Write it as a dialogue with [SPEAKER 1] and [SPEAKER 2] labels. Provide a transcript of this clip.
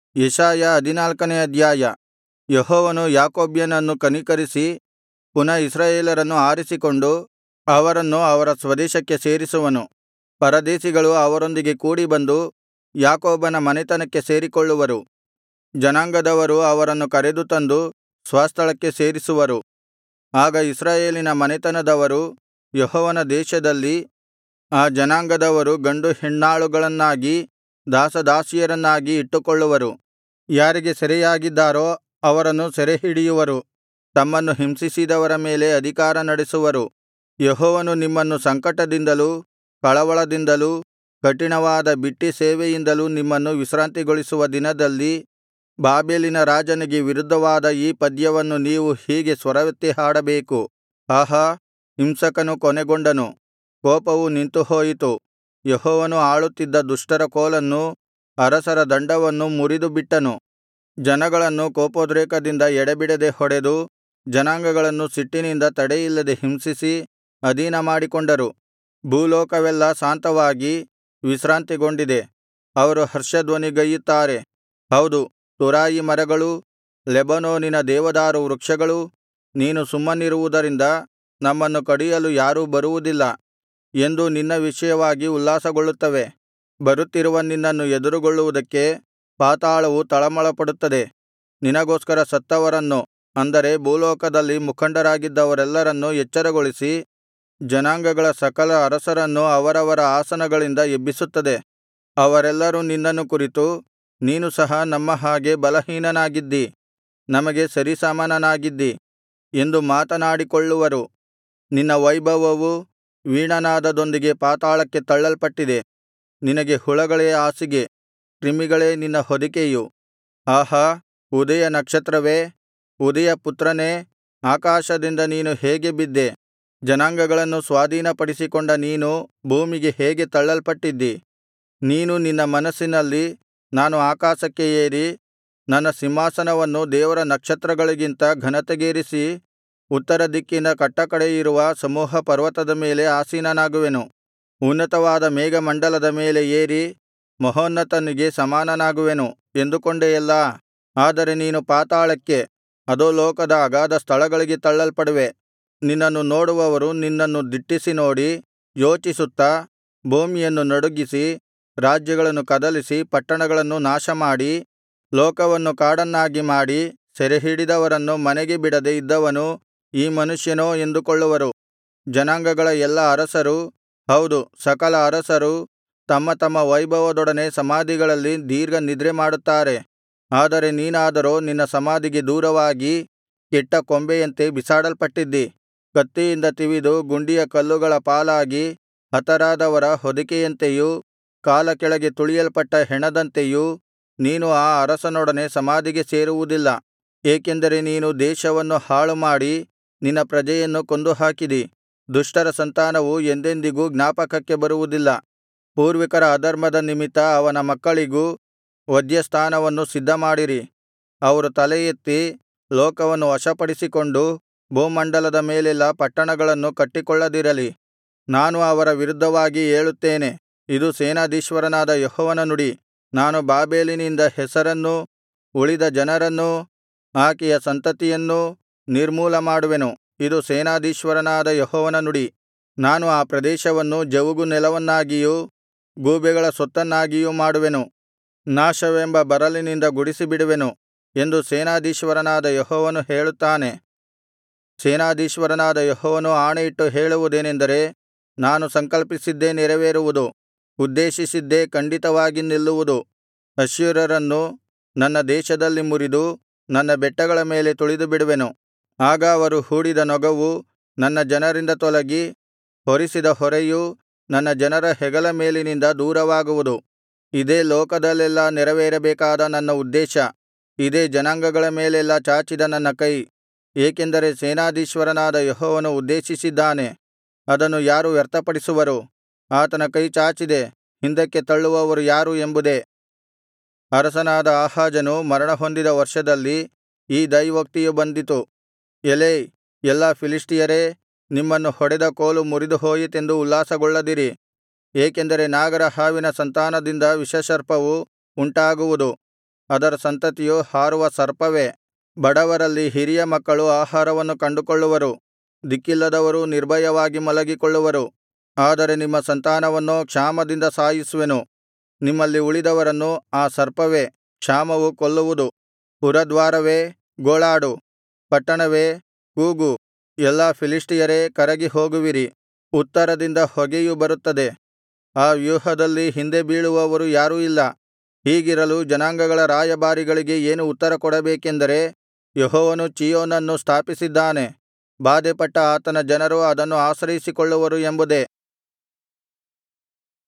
[SPEAKER 1] ಯೆಶಾಯ ಹದಿನಾಲ್ಕನೇ ಅಧ್ಯಾಯ ಯೆಹೋವನು ಯಾಕೋಬ್ಯನನ್ನು ಕನಿಕರಿಸಿ ಪುನಃ ಇಸ್ರಾಯೇಲರನ್ನು ಆರಿಸಿಕೊಂಡು ಅವರನ್ನು ಅವರ ಸ್ವದೇಶಕ್ಕೆ ಸೇರಿಸುವನು ಪರದೇಶಿಗಳು ಅವರೊಂದಿಗೆ ಕೂಡಿಬಂದು ಯಾಕೋಬನ ಮನೆತನಕ್ಕೆ ಸೇರಿಕೊಳ್ಳುವರು ಜನಾಂಗದವರು ಅವರನ್ನು ಕರೆದು ತಂದು ಸ್ವಸ್ಥಳಕ್ಕೆ ಸೇರಿಸುವರು ಆಗ ಇಸ್ರಾಯೇಲಿನ ಮನೆತನದವರು ಯೆಹೋವನ ದೇಶದಲ್ಲಿ ಆ ಜನಾಂಗದವರು ಗಂಡು ಹೆಣ್ಣಾಳುಗಳನ್ನಾಗಿ ದಾಸದಾಸಿಯರನ್ನಾಗಿ ಇಟ್ಟುಕೊಳ್ಳುವರು ಯಾರಿಗೆ ಸೆರೆಯಾಗಿದ್ದಾರೋ ಅವರನ್ನು ಸೆರೆಹಿಡಿಯುವರು ತಮ್ಮನ್ನು ಹಿಂಸಿಸಿದವರ ಮೇಲೆ ಅಧಿಕಾರ ನಡೆಸುವರು ಯೆಹೋವನು ನಿಮ್ಮನ್ನು ಸಂಕಟದಿಂದಲೂ ಕಳವಳದಿಂದಲೂ ಕಠಿಣವಾದ ಬಿಟ್ಟಿ ಸೇವೆಯಿಂದಲೂ ನಿಮ್ಮನ್ನು ವಿಶ್ರಾಂತಿಗೊಳಿಸುವ ದಿನದಲ್ಲಿ ಬಾಬೆಲಿನ ರಾಜನಿಗೆ ವಿರುದ್ಧವಾದ ಈ ಪದ್ಯವನ್ನು ನೀವು ಹೀಗೆ ಸ್ವರವೆತ್ತಿ ಹಾಡಬೇಕು ಆಹಾ ಹಿಂಸಕನು ಕೊನೆಗೊಂಡನು ಕೋಪವು ನಿಂತುಹೋಯಿತು ಯೆಹೋವನು ಆಳುತ್ತಿದ್ದ ದುಷ್ಟರ ಕೋಲನ್ನೂ ಅರಸರ ದಂಡವನ್ನೂ ಮುರಿದುಬಿಟ್ಟನು ಜನಗಳನ್ನು ಕೋಪೋದ್ರೇಕದಿಂದ ಎಡೆಬಿಡದೆ ಹೊಡೆದು ಜನಾಂಗಗಳನ್ನು ಸಿಟ್ಟಿನಿಂದ ತಡೆಯಿಲ್ಲದೆ ಹಿಂಸಿಸಿ ಅಧೀನಮಾಡಿಕೊಂಡರು ಭೂಲೋಕವೆಲ್ಲಾ ಶಾಂತವಾಗಿ ವಿಶ್ರಾಂತಿಗೊಂಡಿದೆ ಅವರು ಹರ್ಷಧ್ವನಿಗೈಯುತ್ತಾರೆ ಹೌದು ತುರಾಯಿ ಮರಗಳೂ ಲೆಬನೋನಿನ ದೇವದಾರು ವೃಕ್ಷಗಳೂ ನೀನು ಸುಮ್ಮನಿರುವುದರಿಂದ ನಮ್ಮನ್ನು ಕಡಿಯಲು ಯಾರೂ ಬರುವುದಿಲ್ಲ ಎಂದು ನಿನ್ನ ವಿಷಯವಾಗಿ ಉಲ್ಲಾಸಗೊಳ್ಳುತ್ತವೆ ಬರುತ್ತಿರುವ ನಿನ್ನನ್ನು ಎದುರುಗೊಳ್ಳುವುದಕ್ಕೆ ಪಾತಾಳವು ತಳಮಳಪಡುತ್ತದೆ ನಿನಗೋಸ್ಕರ ಸತ್ತವರನ್ನು ಅಂದರೆ ಭೂಲೋಕದಲ್ಲಿ ಮುಖಂಡರಾಗಿದ್ದವರೆಲ್ಲರನ್ನೂ ಎಚ್ಚರಗೊಳಿಸಿ ಜನಾಂಗಗಳ ಸಕಲ ಅರಸರನ್ನು ಅವರವರ ಆಸನಗಳಿಂದ ಎಬ್ಬಿಸುತ್ತದೆ ಅವರೆಲ್ಲರೂ ನಿನ್ನನ್ನು ಕುರಿತು ನೀನು ಸಹ ನಮ್ಮ ಹಾಗೆ ಬಲಹೀನನಾಗಿದ್ದಿ ನಮಗೆ ಸರಿಸಮಾನನಾಗಿದ್ದಿ ಎಂದು ಮಾತನಾಡಿಕೊಳ್ಳುವರು ನಿನ್ನ ವೈಭವವು ವೀಣಾನಾದದೊಂದಿಗೆ ಪಾತಾಳಕ್ಕೆ ತಳ್ಳಲ್ಪಟ್ಟಿದೆ ನಿನಗೆ ಹುಳಗಳೇ ಹಾಸಿಗೆ ಕ್ರಿಮಿಗಳೇ ನಿನ್ನ ಹೊದಿಕೆಯು ಆಹಾ ಉದಯ ನಕ್ಷತ್ರವೇ ಉದಯ ಪುತ್ರನೇ ಆಕಾಶದಿಂದ ನೀನು ಹೇಗೆ ಬಿದ್ದೆ ಜನಾಂಗಗಳನ್ನು ಸ್ವಾಧೀನಪಡಿಸಿಕೊಂಡ ನೀನು ಭೂಮಿಗೆ ಹೇಗೆ ತಳ್ಳಲ್ಪಟ್ಟಿದ್ದಿ ನೀನು ನಿನ್ನ ಮನಸ್ಸಿನಲ್ಲಿ ನಾನು ಆಕಾಶಕ್ಕೆ ಏರಿ ನನ್ನ ಸಿಂಹಾಸನವನ್ನು ದೇವರ ನಕ್ಷತ್ರಗಳಿಗಿಂತ ಘನತೆಗೇರಿಸಿ ಉತ್ತರ ದಿಕ್ಕಿನ ಕಟ್ಟಕಡೆಯಿರುವ ಸಮೂಹ ಪರ್ವತದ ಮೇಲೆ ಆಸೀನನಾಗುವೆನು ಉನ್ನತವಾದ ಮೇಘಮಂಡಲದ ಮೇಲೆ ಏರಿ ಮಹೋನ್ನತನಿಗೆ ಸಮಾನನಾಗುವೆನು ಎಂದುಕೊಂಡೆಯಲ್ಲಾ ಆದರೆ ನೀನು ಪಾತಾಳಕ್ಕೆ ಅಧೋಲೋಕದ ಅಗಾಧ ಸ್ಥಳಗಳಿಗೆ ತಳ್ಳಲ್ಪಡುವೆ ನಿನ್ನನ್ನು ನೋಡುವವರು ನಿನ್ನನ್ನು ದಿಟ್ಟಿಸಿ ನೋಡಿ ಯೋಚಿಸುತ್ತಾ ಭೂಮಿಯನ್ನು ನಡುಗಿಸಿ ರಾಜ್ಯಗಳನ್ನು ಕದಲಿಸಿ ಪಟ್ಟಣಗಳನ್ನು ನಾಶಮಾಡಿ ಲೋಕವನ್ನು ಕಾಡನ್ನಾಗಿ ಮಾಡಿ ಸೆರೆಹಿಡಿದವರನ್ನು ಮನೆಗೆ ಬಿಡದೆ ಇದ್ದವನು ಈ ಮನುಷ್ಯನೋ ಎಂದುಕೊಳ್ಳುವರು ಜನಾಂಗಗಳ ಎಲ್ಲಾ ಅರಸರು ಹೌದು ಸಕಲ ಅರಸರು ತಮ್ಮ ತಮ್ಮ ವೈಭವದೊಡನೆ ಸಮಾಧಿಗಳಲ್ಲಿ ದೀರ್ಘ ನಿದ್ರೆಮಾಡುತ್ತಾರೆ ಆದರೆ ನೀನಾದರೋ ನಿನ್ನ ಸಮಾಧಿಗೆ ದೂರವಾಗಿ ಕೆಟ್ಟ ಕೊಂಬೆಯಂತೆ ಬಿಸಾಡಲ್ಪಟ್ಟಿದ್ದಿ ಕತ್ತಿಯಿಂದ ತಿವಿದು ಗುಂಡಿಯ ಕಲ್ಲುಗಳ ಪಾಲಾಗಿ ಹತರಾದವರ ಹೊದಿಕೆಯಂತೆಯೂ ಕಾಲ ಕೆಳಗೆ ತುಳಿಯಲ್ಪಟ್ಟ ಹೆಣದಂತೆಯೂ ನೀನು ಆ ಅರಸನೊಡನೆ ಸಮಾಧಿಗೆ ಸೇರುವುದಿಲ್ಲ ಏಕೆಂದರೆ ನೀನು ದೇಶವನ್ನು ಹಾಳುಮಾಡಿ ನಿನ್ನ ಪ್ರಜೆಯನ್ನು ಕೊಂದುಹಾಕಿದಿ ದುಷ್ಟರ ಸಂತಾನವು ಎಂದೆಂದಿಗೂ ಜ್ಞಾಪಕಕ್ಕೆ ಬರುವುದಿಲ್ಲ ಪೂರ್ವಿಕರ ಅಧರ್ಮದ ನಿಮಿತ್ತ ಅವನ ಮಕ್ಕಳಿಗೂ ವಧ್ಯಸ್ಥಾನವನ್ನು ಸಿದ್ಧಮಾಡಿರಿ ಅವರು ತಲೆಯೆತ್ತಿ ಲೋಕವನ್ನು ವಶಪಡಿಸಿಕೊಂಡು ಭೂಮಂಡಲದ ಮೇಲೆಲ್ಲಾ ಪಟ್ಟಣಗಳನ್ನು ಕಟ್ಟಿಕೊಳ್ಳದಿರಲಿ ನಾನು ಅವರ ವಿರುದ್ಧವಾಗಿ ಏಳುತ್ತೇನೆ ಇದು ಸೇನಾಧೀಶ್ವರನಾದ ಯೆಹೋವನ ನುಡಿ ನಾನು ಬಾಬೆಲಿನಿಂದ ಹೆಸರನ್ನೂ ಉಳಿದ ಜನರನ್ನೂ ಆಕೆಯ ಸಂತತಿಯನ್ನೂ ನಿರ್ಮೂಲಮಾಡುವೆನು ಇದು ಸೇನಾಧೀಶ್ವರನಾದ ಯೆಹೋವನ ನುಡಿ ನಾನು ಆ ಪ್ರದೇಶವನ್ನು ಜವುಗು ನೆಲವನ್ನಾಗಿಯೂ ಗೂಬೆಗಳ ಸೊತ್ತನ್ನಾಗಿಯೂ ಮಾಡುವೆನು ನಾಶವೆಂಬ ಬರಲಿನಿಂದ ಗುಡಿಸಿಬಿಡುವೆನು ಎಂದು ಸೇನಾಧೀಶ್ವರನಾದ ಯೆಹೋವನು ಹೇಳುತ್ತಾನೆ ಸೇನಾಧೀಶ್ವರನಾದ ಯೆಹೋವನು ಆಣೆಯಿಟ್ಟು ಹೇಳುವುದೇನೆಂದರೆ ನಾನು ಸಂಕಲ್ಪಿಸಿದ್ದೇ ನೆರವೇರುವುದು ಉದ್ದೇಶಿಸಿದ್ದೇ ಖಂಡಿತವಾಗಿ ನಿಲ್ಲುವುದು ಅಶ್ಶೂರ್ಯರನ್ನು ನನ್ನ ದೇಶದಲ್ಲಿ ಮುರಿದು ನನ್ನ ಬೆಟ್ಟಗಳ ಮೇಲೆ ತುಳಿದುಬಿಡುವೆನು ಆಗ ಅವರು ಹೂಡಿದ ನೊಗವು ನನ್ನ ಜನರಿಂದ ತೊಲಗಿ ಹೊರಿಸಿದ ಹೊರೆಯು ನನ್ನ ಜನರ ಹೆಗಲ ಮೇಲಿನಿಂದ ದೂರವಾಗುವುದು ಇದೇ ಲೋಕದಲ್ಲೆಲ್ಲಾ ನೆರವೇರಬೇಕಾದ ನನ್ನ ಉದ್ದೇಶ ಇದೇ ಜನಾಂಗಗಳ ಮೇಲೆಲ್ಲಾ ಚಾಚಿದ ನನ್ನ ಕೈ ಏಕೆಂದರೆ ಸೇನಾಧೀಶ್ವರನಾದ ಯೆಹೋವನು ಉದ್ದೇಶಿಸಿದ್ದಾನೆ ಅದನ್ನು ಯಾರು ವ್ಯರ್ಥಪಡಿಸುವರು ಆತನ ಕೈ ಚಾಚಿದೆ ಹಿಂದಕ್ಕೆ ತಳ್ಳುವವರು ಯಾರು ಎಂಬುದೇ ಅರಸನಾದ ಆಹಾಜನು ಮರಣಹೊಂದಿದ ವರ್ಷದಲ್ಲಿ ಈ ದೈವೋಕ್ತಿಯು ಬಂದಿತು ಎಲೈ ಎಲ್ಲಾ ಫಿಲಿಷ್ಟಿಯರೇ ನಿಮ್ಮನ್ನು ಹೊಡೆದ ಕೋಲು ಮುರಿದುಹೋಯಿತೆಂದು ಉಲ್ಲಾಸಗೊಳ್ಳದಿರಿ ಏಕೆಂದರೆ ನಾಗರ ಹಾವಿನ ಸಂತಾನದಿಂದ ವಿಷಸರ್ಪವು ಉಂಟಾಗುವುದು ಅದರ ಸಂತತಿಯು ಹಾರುವ ಸರ್ಪವೇ ಬಡವರಲ್ಲಿ ಹಿರಿಯ ಮಕ್ಕಳು ಆಹಾರವನ್ನು ಕಂಡುಕೊಳ್ಳುವರು ದಿಕ್ಕಿಲ್ಲದವರೂ ನಿರ್ಭಯವಾಗಿ ಮಲಗಿಕೊಳ್ಳುವರು ಆದರೆ ನಿಮ್ಮ ಸಂತಾನವನ್ನೋ ಕ್ಷಾಮದಿಂದ ಸಾಯಿಸುವೆನು ನಿಮ್ಮಲ್ಲಿ ಉಳಿದವರನ್ನು ಆ ಸರ್ಪವೇ ಕ್ಷಾಮವು ಕೊಲ್ಲುವುದು ಪುರದ್ವಾರವೇ ಗೋಳಾಡು ಪಟ್ಟಣವೇ ಕೂಗು ಎಲ್ಲಾ ಫಿಲಿಷ್ಟಿಯರೇ ಕರಗಿ ಹೋಗುವಿರಿ ಉತ್ತರದಿಂದ ಹೊಗೆಯು ಬರುತ್ತದೆ ಆ ವ್ಯೂಹದಲ್ಲಿ ಹಿಂದೆ ಬೀಳುವವರು ಯಾರೂ ಇಲ್ಲ ಹೀಗಿರಲು ಜನಾಂಗಗಳ ರಾಯಭಾರಿಗಳಿಗೆ ಏನು ಉತ್ತರ ಕೊಡಬೇಕೆಂದರೆ ಯೆಹೋವನು ಚೀಯೋನನ್ನು ಸ್ಥಾಪಿಸಿದ್ದಾನೆ ಬಾಧೆಪಟ್ಟ ಆತನ ಜನರು ಅದನ್ನು ಆಶ್ರಯಿಸಿಕೊಳ್ಳುವರು ಎಂಬುದೇ